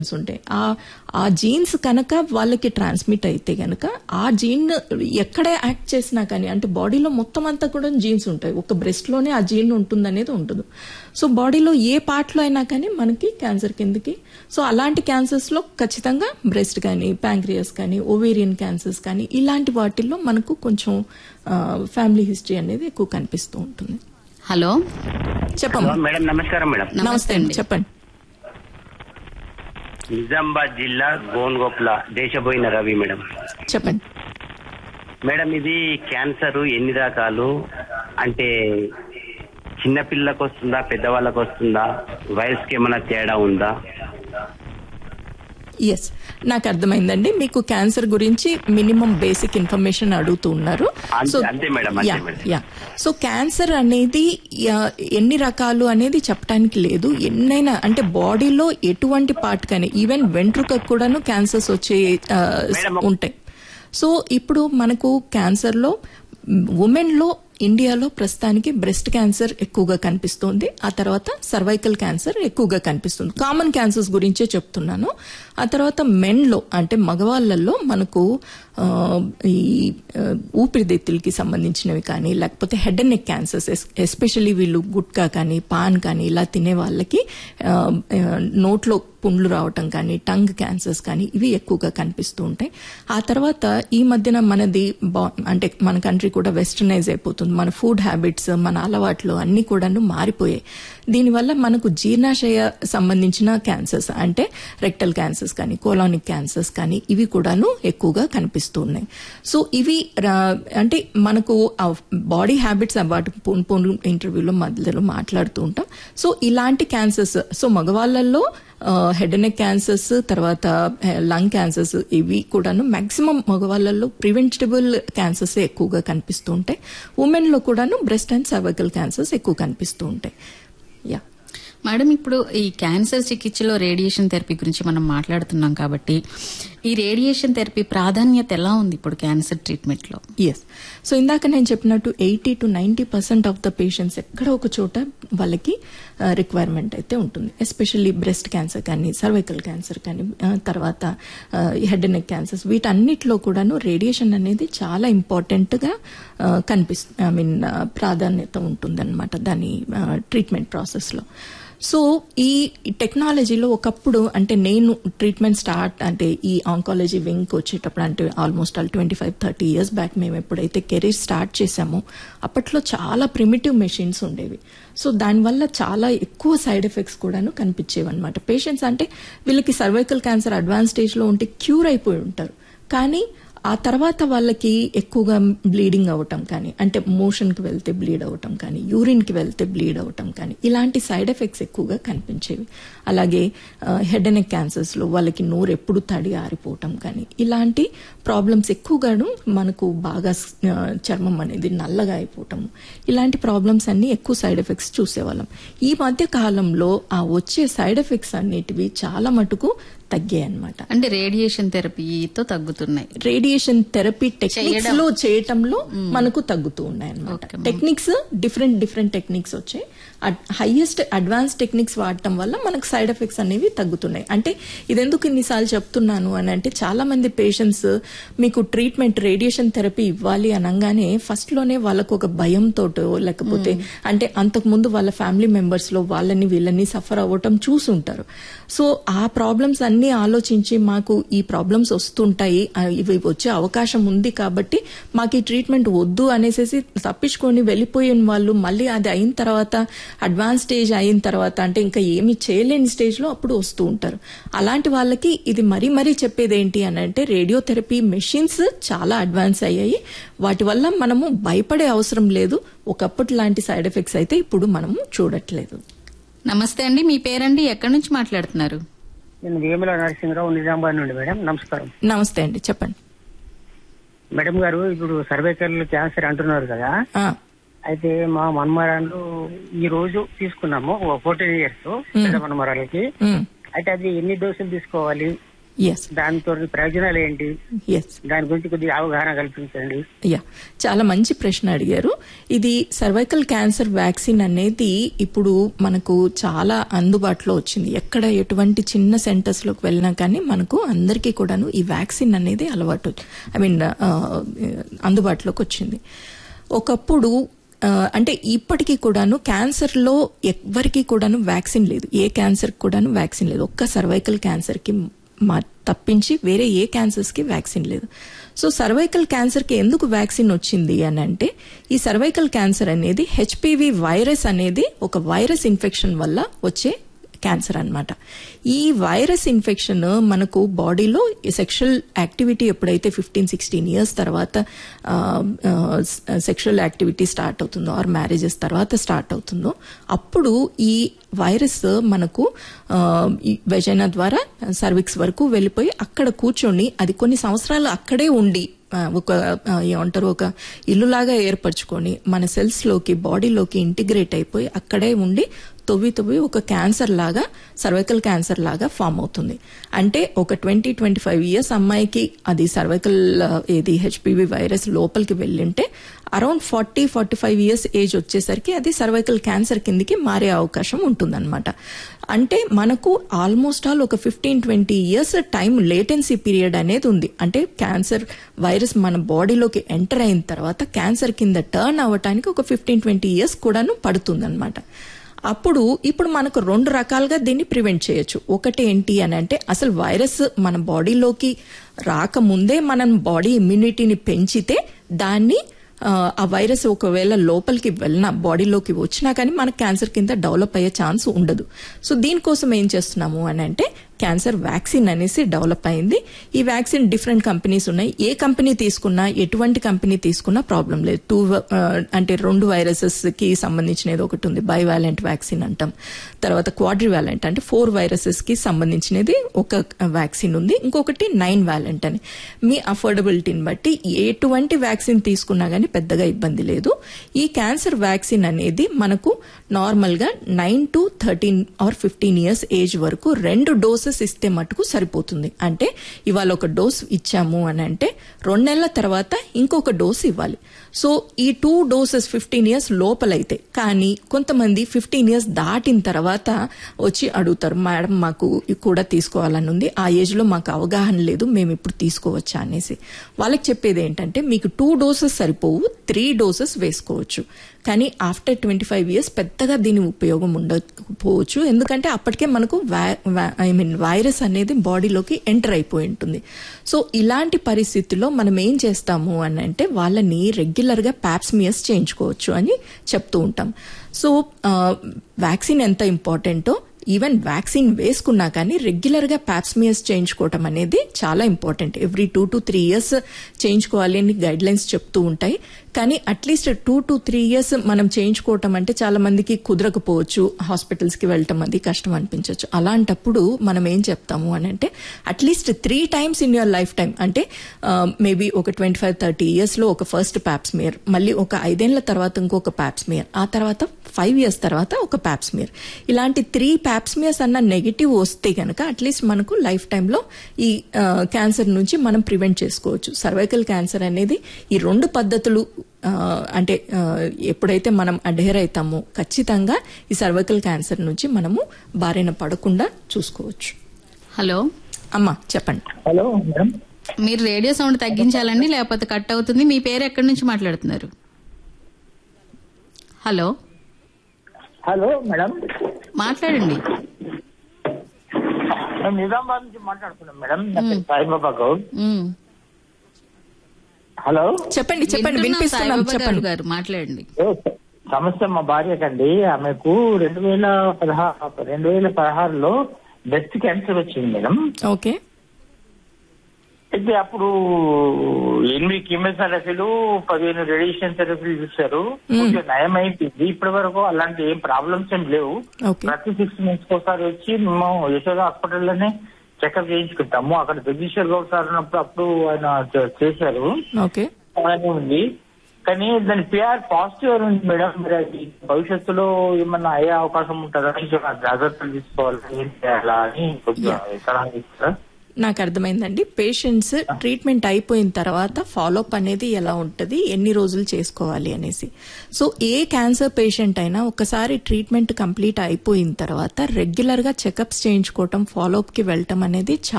ఉంటాయి ఆ ఆ జీన్స్ కనుక వాళ్ళకి ట్రాన్స్మిట్ అయితే గనక ఆ జీన్ ఎక్కడ యాక్ట్ చేసినా కానీ అంటే బాడీలో మొత్తం అంతా కూడా జీన్స్ ఉంటాయి ఒక బ్రెస్ట్ లోనే ఆ జీన్ ఉంటుంది అనేది ఉండదు సో బాడీలో ఏ పార్ట్ లో అయినా కానీ మనకి క్యాన్సర్ కిందకి సో అలాంటి క్యాన్సర్స్ లో ఖచ్చితంగా బ్రెస్ట్ కానీ ప్యాంక్రియాస్ కానీ ఓవేరియన్ క్యాన్సర్స్ కానీ ఇలాంటి వాటిల్లో మనకు కొంచెం ఫ్యామిలీ హిస్టరీ అనేది ఎక్కువ కనిపిస్తూ ఉంటుంది హలో చెప్పమ్మా మేడం నమస్కారం మేడం నమస్తే అండి చెప్పండి నిజామాబాద్ జిల్లా గోన్గోప్ల దేశపోయిన రవి మేడం చెప్పండి మేడం ఇది క్యాన్సర్ ఎన్ని రకాలు అంటే చిన్నపిల్లలకు వస్తుందా పెద్దవాళ్ళకు వస్తుందా వయసుకి ఏమైనా తేడా ఉందా ఎస్ నాకు అర్థమైందండి మీకు క్యాన్సర్ గురించి మినిమం బేసిక్ ఇన్ఫర్మేషన్ అడుగుతూ ఉన్నారు అంతే- అంతే మేడం, అంతే yeah madam. Yeah so cancer అనేది యా, ఎన్ని రకాలు అనేది చెప్పడానికి లేదు ఎన్నైనా అంటే బాడీలో ఎటువంటి పార్ట్ కానీ ఈవెన్ వెంట్రుకకు కూడాను క్యాన్సర్స్ వచ్చే ఆ, మేడం, ఉంటాయి సో ఇప్పుడు మనకు క్యాన్సర్ లో ఉమెన్ లో ఇండియాలో ప్రస్తుతానికి బ్రెస్ట్ క్యాన్సర్ ఎక్కువగా కనిపిస్తుంది ఆ తర్వాత సర్వైకల్ క్యాన్సర్ ఎక్కువగా కనిపిస్తుంది కామన్ క్యాన్సర్స్ గురించే చెప్తున్నాను ఆ తర్వాత మెన్ లో అంటే మగవాళ్ళల్లో మనకు ఆ, ఈ ఆ, ఊపిరితిత్తులకి సంబంధించినవి కానీ లేకపోతే head and neck cancers especially వీళ్ళు గుట్కా కానీ పాన్ కానీ ఇలా తినే వాళ్ళకి ఆ, ఆ, నోట్లో పుండ్లు రావటం కానీ టంగ్ క్యాన్సర్స్ కానీ ఇవి ఎక్కువగా కనిపిస్తూ ఉంటాయి ఆ తర్వాత ఈ మధ్యన మనది బా- అంటే మన కంట్రీ కూడా వెస్టర్నైజ్ అయిపోతుంది మన ఫుడ్ హ్యాబిట్స్ మన అలవాట్లు అన్ని కూడాను మారిపోయాయి దీనివల్ల మనకు జీర్ణాశయ సంబంధించిన క్యాన్సర్స్ అంటే రెక్టల్ క్యాన్సర్స్ కానీ కోలానిక్ క్యాన్సర్స్ కానీ ఇవి కూడాను ఎక్కువగా కనిపిస్తూ ఉన్నాయి సో ఇవి రా- అంటే మనకు బాడీ హ్యాబిట్స్ వాటి పోను పోను ఇంటర్వ్యూలో మధ్యలో మాట్లాడుతూ ఉంటాం సో ఇలాంటి క్యాన్సర్స్ సో మగవాళ్ళల్లో హెడ్ నెక్ క్యాన్సర్స్ తర్వాత లంగ్ క్యాన్సర్స్ ఇవి కూడాను మాక్సిమం మగవాళ్ళల్లో ప్రివెంటబుల్ క్యాన్సర్స్ ఎక్కువగా కనిపిస్తూ ఉంటాయి ఉమెన్ లో కూడాను బ్రెస్ట్ అండ్ సర్వైకల్ క్యాన్సర్స్ ఎక్కువ కనిపిస్తూ ఉంటాయి యా మేడం ఇప్పుడు ఈ క్యాన్సర్ చికిత్సలో రేడియేషన్ థెరపీ గురించి మనం మాట్లాడుతున్నాం కాబట్టి ఈ రేడియేషన్ థెరపీ ప్రాధాన్యత ఎలా ఉంది ఇప్పుడు క్యాన్సర్ ట్రీట్మెంట్ లో ఎస్ సో ఇందాక నేను చెప్పినట్టు eighty to ninety percent of the patients ఎక్కడ ఒక చోట వాళ్ళకి రిక్వైర్మెంట్ అయితే ఉంటుంది ఎస్పెషల్లీ బ్రెస్ట్ క్యాన్సర్ కానీ సర్వైకల్ క్యాన్సర్ కానీ ఆ, తర్వాత హెడ్ నెక్ క్యాన్సర్స్ వీటన్నిటిలో కూడాను రేడియేషన్ అనేది చాలా ఇంపార్టెంట్ గా కనిపిస్తుంది ఐ మీన్ ప్రాధాన్యత ఉంటుందన్నమాట దాని ట్రీట్మెంట్ ప్రాసెస్ లో సో ఈ టెక్నాలజీలో ఒకప్పుడు అంటే నేను ట్రీట్మెంట్ స్టార్ట్ అంటే ఈ ఆంకాలజీ వింగ్ వచ్చేటప్పుడు అంటే almost all twenty five thirty years back మేము ఎప్పుడైతే కెరీర్ స్టార్ట్ చేసామో అప్పట్లో చాలా ప్రిమిటివ్ మెషిన్స్ ఉండేవి సో దానివల్ల చాలా ఎక్కువ సైడ్ ఎఫెక్ట్స్ కూడాను కనిపించేవి అనమాట పేషెంట్స్ అంటే వీళ్ళకి సర్వైకల్ క్యాన్సర్ అడ్వాన్స్ స్టేజ్లో ఉంటే క్యూర్ అయిపోయి ఉంటారు కానీ ఆ తర్వాత వాళ్ళకి ఎక్కువగా బ్లీడింగ్ అవ్వటం కానీ అంటే మోషన్కి వెళ్తే బ్లీడ్ అవ్వటం కానీ యూరిన్కి వెళ్తే బ్లీడ్ అవ్వటం కానీ ఇలాంటి సైడ్ ఎఫెక్ట్స్ ఎక్కువగా కనిపించేవి అలాగే హెడ్ అండ్ నెక్ క్యాన్సర్స్లో వాళ్ళకి నోరు ఎప్పుడు తడి ఆరిపోవటం కానీ ఇలాంటి ప్రాబ్లమ్స్ ఎక్కువగాను మనకు బాగా ఆ, చర్మం అనేది నల్లగా అయిపోవటం ఇలాంటి ప్రాబ్లమ్స్ అన్ని ఎక్కువ సైడ్ ఎఫెక్ట్స్ చూసేవాళ్ళం ఈ మధ్య కాలంలో ఆ వచ్చే సైడ్ ఎఫెక్ట్స్ అన్నిటివి చాలా మటుకు తగ్గాయి అన్నమాట అంటే రేడియేషన్ థెరపీతో తగ్గుతున్నాయి రేడియేషన్ థెరపీ టెక్నిక్స్ లో చేయటంలో మనకు తగ్గుతూ ఉన్నాయి అనమాట టెక్నిక్స్ డిఫరెంట్ డిఫరెంట్ టెక్నిక్స్ వచ్చాయి హైయెస్ట్ అడ్వాన్స్ టెక్నిక్స్ వాడటం వల్ల మనకు సైడ్ ఎఫెక్ట్స్ అనేవి తగ్గుతున్నాయి అంటే ఇదెందుకు ఇన్నిసార్లు చెప్తున్నాను అని అంటే చాలా మంది పేషెంట్స్ మీకు ట్రీట్మెంట్ రేడియేషన్ థెరపీ ఇవ్వాలి అనగానే ఫస్ట్ లోనే వాళ్ళకు ఒక భయంతోటో లేకపోతే అంటే అంతకు ముందు వాళ్ళ ఫ్యామిలీ మెంబర్స్ లో వాళ్ళని వీళ్ళని సఫర్ అవ్వటం చూసుంటారు సో ఆ ప్రాబ్లమ్స్ అన్ని ఆలోచించి మాకు ఈ ప్రాబ్లమ్స్ వస్తుంటాయి ఆ, ఇవి వచ్చే అవకాశం ఉంది కాబట్టి మాకు ఈ ట్రీట్మెంట్ వద్దు అనేసి తప్పించుకొని వెళ్ళిపోయిన వాళ్ళు మళ్ళీ అది అయిన తర్వాత అడ్వాన్స్ స్టేజ్ అయిన తర్వాత అంటే ఇంకా ఏమి చేయలేని స్టేజ్ లో అప్పుడు వస్తూ ఉంటారు అలాంటి వాళ్ళకి ఇది మరీ మరీ చెప్పేది ఏంటి అని అంటే రేడియోథెరపీ మెషిన్స్ చాలా అడ్వాన్స్ అయ్యాయి వాటి వల్ల మనము భయపడే అవసరం లేదు ఒకప్పటి లాంటి సైడ్ ఎఫెక్ట్స్ అయితే ఇప్పుడు మనము చూడట్లేదు నమస్తే అండి మీ పేరండి ఎక్కడి నుంచి మాట్లాడుతున్నారు నేను వేముల నరసింహరావు నిజామాబాద్ నుండి మేడం నమస్కారం నమస్తే అండి చెప్పండి మేడం గారు ఇప్పుడు సర్వైకల్ క్యాన్సర్ అంటున్నారు కదా ఆ, అయితే మా మన్మరాలు ఈ రోజు తీసుకున్నాము ఫోర్టీన్ ఇయర్స్ పెద్ద మన్మరాలకి ఉమ్. అయితే అది ఎన్ని డోసులు తీసుకోవాలి ఎస్ దాంతో ప్రయోజనాలు ఏంటి ఎస్ దాని గురించి కొద్దిగా అవగాహన కల్పించండి యా చాలా మంచి ప్రశ్న అడిగారు ఇది సర్వైకల్ క్యాన్సర్ వ్యాక్సిన్ అనేది ఇప్పుడు మనకు చాలా అందుబాటులో వచ్చింది ఎక్కడ ఎటువంటి చిన్న సెంటర్స్ లోకి వెళ్ళినా కానీ మనకు అందరికీ కూడాను ఈ వ్యాక్సిన్ అనేది అలవాటు ఐ మీన్ అందుబాటులోకి వచ్చింది ఒకప్పుడు ఆ, అంటే ఇప్పటికీ కూడాను క్యాన్సర్ లో ఎవ్వరికి కూడాను వ్యాక్సిన్ లేదు ఏ క్యాన్సర్ కూడాను వ్యాక్సిన్ లేదు ఒక్క సర్వైకల్ క్యాన్సర్ కి మా తప్పించి వేరే ఏ క్యాన్సర్స్ కి వ్యాక్సిన్ లేదు సో సర్వైకల్ క్యాన్సర్ కి ఎందుకు వ్యాక్సిన్ వచ్చింది అని అంటే ఈ సర్వైకల్ క్యాన్సర్ అనేది హెచ్పివి వైరస్ అనేది ఒక వైరస్ ఇన్ఫెక్షన్ వల్ల వచ్చే క్యాన్సర్ అన్నమాట ఈ వైరస్ ఇన్ఫెక్షన్ మనకు బాడీలో సెక్షువల్ యాక్టివిటీ ఎప్పుడైతే ఫిఫ్టీన్ సిక్స్టీన్ ఇయర్స్ తర్వాత సెక్షువల్ యాక్టివిటీ స్టార్ట్ అవుతుందో ఆర్ మ్యారేజెస్ తర్వాత స్టార్ట్ అవుతుందో అప్పుడు ఈ వైరస్ మనకు వెజైనా ద్వారా సర్విక్స్ వరకు వెళ్ళిపోయి అక్కడ కూర్చొని అది కొన్ని సంవత్సరాలు అక్కడే ఉండి ఆ, ఒక ఆ, ఏమంటారు ఒక ఇల్లులాగా ఏర్పరచుకొని మన సెల్స్ లోకి బాడీలోకి ఇంటిగ్రేట్ అయిపోయి అక్కడే ఉండి తొవ్వి తొవ్వి ఒక క్యాన్సర్ లాగా సర్వైకల్ క్యాన్సర్ లాగా ఫామ్ అవుతుంది అంటే ఒక ట్వంటీ ట్వంటీ ఫైవ్ ఇయర్స్ అమ్మాయికి అది సర్వైకల్ ఏది హెచ్పివి వైరస్ లోపలికి వెళ్ళింటే around forty forty five years age వచ్చేసరికి అది సర్వైకల్ క్యాన్సర్ కిందికి మారే అవకాశం ఉంటుందన్నమాట అంటే మనకు ఆల్మోస్ట్ ఆల్ ఒక fifteen twenty years time latency period అనేది ఉంది అంటే క్యాన్సర్ వైరస్ మన బాడీలోకి ఎంటర్ అయిన తర్వాత క్యాన్సర్ కింద టర్న్ అవ్వటానికి ఒక ఫిఫ్టీన్ ట్వంటీ ఇయర్స్ కూడాను పడుతుందన్నమాట అప్పుడు ఇప్పుడు మనకు రెండు రకాలుగా దీన్ని ప్రివెంట్ చేయొచ్చు ఒకటి ఏంటి అని అంటే అసలు వైరస్ మన బాడీలోకి రాకముందే మనం బాడీ ఇమ్యూనిటీని పెంచితే దాన్ని ఆ, ఆ వైరస్ ఒకవేళ లోపలికి వెళ్ళినా బాడీలోకి వచ్చినా కానీ మనకు క్యాన్సర్ కింద డెవలప్ అయ్యే ఛాన్స్ ఉండదు సో దీనికోసం ఏం చేస్తున్నాము అని అంటే క్యాన్సర్ వ్యాక్సిన్ అనేసి డెవలప్ అయింది ఈ వ్యాక్సిన్ డిఫరెంట్ కంపెనీస్ ఉన్నాయి ఏ కంపెనీ తీసుకున్నా ఎటువంటి కంపెనీ తీసుకున్నా ప్రాబ్లం లేదు టూ అంటే రెండు వైరసెస్ కి సంబంధించినది ఒకటి ఉంది బైవాలెంట్ వ్యాక్సిన్ అంటాం తర్వాత క్వాడ్రివాలెంట్ అంటే ఫోర్ వైరసెస్ కి సంబంధించినది ఒక వ్యాక్సిన్ ఉంది ఇంకొకటి నైన్ వ్యాలెంట్ అని మీ అఫోర్డబిలిటీని బట్టి ఎటువంటి వ్యాక్సిన్ తీసుకున్నా గానీ పెద్దగా ఇబ్బంది లేదు ఈ క్యాన్సర్ వ్యాక్సిన్ అనేది మనకు నార్మల్ గా nine to thirteen or fifteen years age వరకు రెండు డోసెస్ ఇస్తే మటుకు సరిపోతుంది అంటే ఇవాళ ఒక డోస్ ఇచ్చాము అని అంటే రెండు నెలల తర్వాత ఇంకొక డోస్ ఇవ్వాలి సో ఈ టూ డోసెస్ ఫిఫ్టీన్ ఇయర్స్ లోపలైతే కానీ కొంతమంది ఫిఫ్టీన్ ఇయర్స్ దాటిన తర్వాత వచ్చి అడుగుతారు మేడం మాకు ఇది కూడా తీసుకోవాలని ఉంది ఆ ఏజ్ లో మాకు అవగాహన లేదు మేము ఇప్పుడు తీసుకోవచ్చా అనేసి వాళ్ళకి చెప్పేది ఏంటంటే మీకు టూ డోసెస్ సరిపోవు త్రీ డోసెస్ వేసుకోవచ్చు కానీ ఆఫ్టర్ ట్వంటీ ఫైవ్ ఇయర్స్ పెద్దగా దీని ఉపయోగం ఉండకపోవచ్చు ఎందుకంటే అప్పటికే మనకు ఐ మీన్ వైరస్ అనేది బాడీలోకి ఎంటర్ అయిపోయి ఉంటుంది సో ఇలాంటి పరిస్థితుల్లో మనం ఏం చేస్తాము అని అంటే వాళ్ళని రెగ్యులర్ గా ప్యాప్స్మియస్ చేయించుకోవచ్చు అని చెప్తూ ఉంటాం సో వ్యాక్సిన్ ఎంత ఇంపార్టెంటో ఈవెన్ వ్యాక్సిన్ వేసుకున్నా కానీ రెగ్యులర్ గా ప్యాప్స్మియస్ చేయించుకోవటం అనేది చాలా important every two to three years చేయించుకోవాలి అని గైడ్ లైన్స్ చెప్తూ ఉంటాయి కానీ at least two to three years మనం చేయించుకోవటం అంటే చాలా మందికి కుదరకపోవచ్చు హాస్పిటల్స్ కి వెళ్ళటం అది కష్టం అనిపించవచ్చు అలాంటప్పుడు మనం ఏం చెప్తాము అని అంటే at least three times in your lifetime అంటే మేబీ ఒక ట్వంటీ ఫైవ్ థర్టీ ఇయర్స్ లో ఒక ఫస్ట్ ప్యాప్స్మియర్ మళ్ళీ ఒక ఐదేళ్ల తర్వాత ఇంకొక ప్యాప్స్మియర్ ఆ తర్వాత ఫైవ్ ఇయర్స్ తర్వాత ఒక ప్యాప్స్మియర్ ఇలాంటి త్రీ ప్యాప్స్మియర్స్ అన్న నెగిటివ్ వస్తే గనక అట్లీస్ట్ మనకు లైఫ్ టైంలో ఈ క్యాన్సర్ నుంచి మనం ప్రివెంట్ చేసుకోవచ్చు సర్వైకల్ క్యాన్సర్ అనేది ఈ రెండు పద్ధతులు ఆ, అంటే ఆ, ఎప్పుడైతే మనం అడ్హేర్ అవుతామో ఖచ్చితంగా ఈ సర్వైకల్ క్యాన్సర్ నుంచి మనము బారిన పడకుండా చూసుకోవచ్చు హలో అమ్మా చెప్పండి హలో మేడం మీరు రేడియో సౌండ్ తగ్గించాలండి లేకపోతే కట్ అవుతుంది మీ పేరు ఎక్కడి నుంచి మాట్లాడుతున్నారు హలో హలో మేడం మాట్లాడండి మేము నిజామాబాద్ నుంచి మాట్లాడుతున్నాం మేడం నా పేరు సాయిబాబా గౌడ్ ఉమ్. హలో చెప్పండి చెప్పండి వింటున్నాం వినిపిస్తున్నాం సాయిబాబా చెప్పండి గారు మాట్లాడండి ఏ, సమస్య మా భార్యకండి ఆమెకు రెండు వేల పదహారు రెండు వేల పదహారులో బ్రెస్ట్ క్యాన్సర్ వచ్చింది మేడం ఓకే అయితే అప్పుడు ఎనిమిది కీమోథెరపీలు పదిహేను రేడియేషన్ థెరపీలు చూశారు కొంచెం నయం అయిపోయింది ఇప్పటి వరకు అలాంటి ఏం ప్రాబ్లమ్స్ ఏం లేవు ఓకే ప్రతి సిక్స్ మంత్స్ ఒకసారి వచ్చి మేము యశోద హాస్పిటల్లోనే చెకప్ చేయించుకుంటాము అక్కడ జగదీశ్వర్ గౌడ్ సార్ ఉన్నప్పుడు అప్పుడు ఆయన చే- చేశారు ఓకే అలానే ఉంది కానీ దాని పిఆర్ పాజిటివ్ అని ఉంది మేడం మరి అది భవిష్యత్తులో ఏమన్నా అయ్యే అవకాశం ఉంటుందా కొంచెం జాగ్రత్తలు తీసుకోవాలి ఏం చేయాలా అని కొంచెం ఎక్కడ ఇస్తారా నాకు అర్థమైందండి పేషెంట్స్ ట్రీట్మెంట్ అయిపోయిన తర్వాత ఫాలోఅప్ అనేది ఎలా ఉంటుంది ఎన్ని రోజులు చేసుకోవాలి అనేసి సో ఏ క్యాన్సర్ పేషెంట్ అయినా ఒకసారి ట్రీట్మెంట్ కంప్లీట్ అయిపోయిన తర్వాత రెగ్యులర్ గా చెకప్స్ చేయించుకోవటం ఫాలోఅప్ కి వెళ్ళటం అనేది